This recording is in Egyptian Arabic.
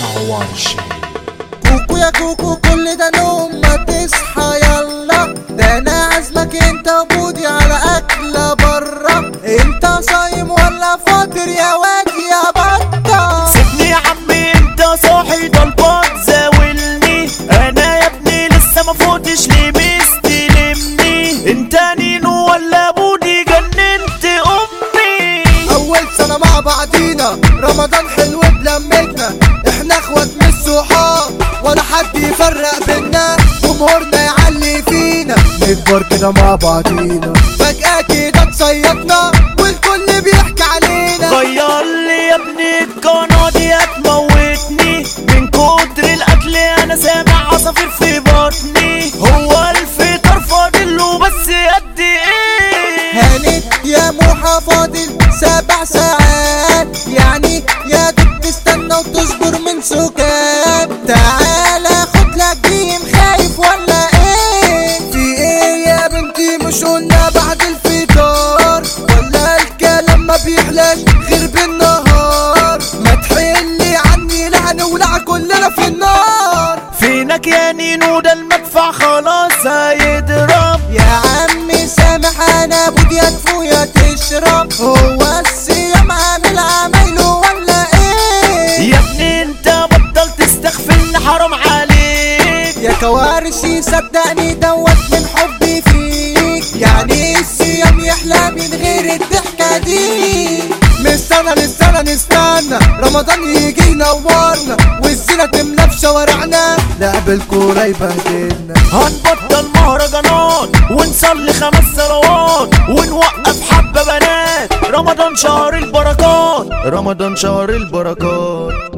ورشي كوكو يا كوكو كل ده نوم ما تصحى يلا ده انا عازمك انت وبودي على اكلة برا انت صايم ولا فاطر يا واد يا بطة سيبني يا عمي انت صاحي ده الباط زاولني انا يا ابني لسه ما فوتش ليه مستلمني انت نينو ولا بودي جننت امي اول سنة مع بعضينا رمضان حلو بلمتنا احنا اخوات من الصحاب ولا حد يفرق بينا جمهورنا يعلي فينا نكبر كده مع بعضينا فجأة كده تصيطنا والكل بيحكي علينا غير لي يا ابني القناة دي هتموتني من كتر القتل انا سامع عصافير في بطني هو الفطار فاضل له بس قد ايه هانت يا موحى فاضل سبع ساعات يعني يا دوب تستنى وتصبر من سكات تعالى خد لك جيم خايف ولا ايه في ايه يا بنتي مش قلنا بعد الفطار ولا الكلام ما بيحلاش غير بالنهار ما تحلي عني لا هنولع كلنا في النار فينك يا نينو ده المدفع خلاص هيضرب يا عمي سامح انا بودي ادفو يا تشرب هو الصيام عامل عمايله ولا ايه يا ابني انت بطل تستغفلني حرام عليك يا كوارثي صدقني دوت من حبي فيك يعني الصيام يحلى من غير الضحكة دي من سنة للسنة نستنى رمضان يجي ينورنا والزينة تملى في شوارعنا لعب الكورة يبهدلنا هنبطل مهرجانات ونصلي خمس صلوات ونوقف حبة بنات رمضان شهر البركات رمضان شهر البركات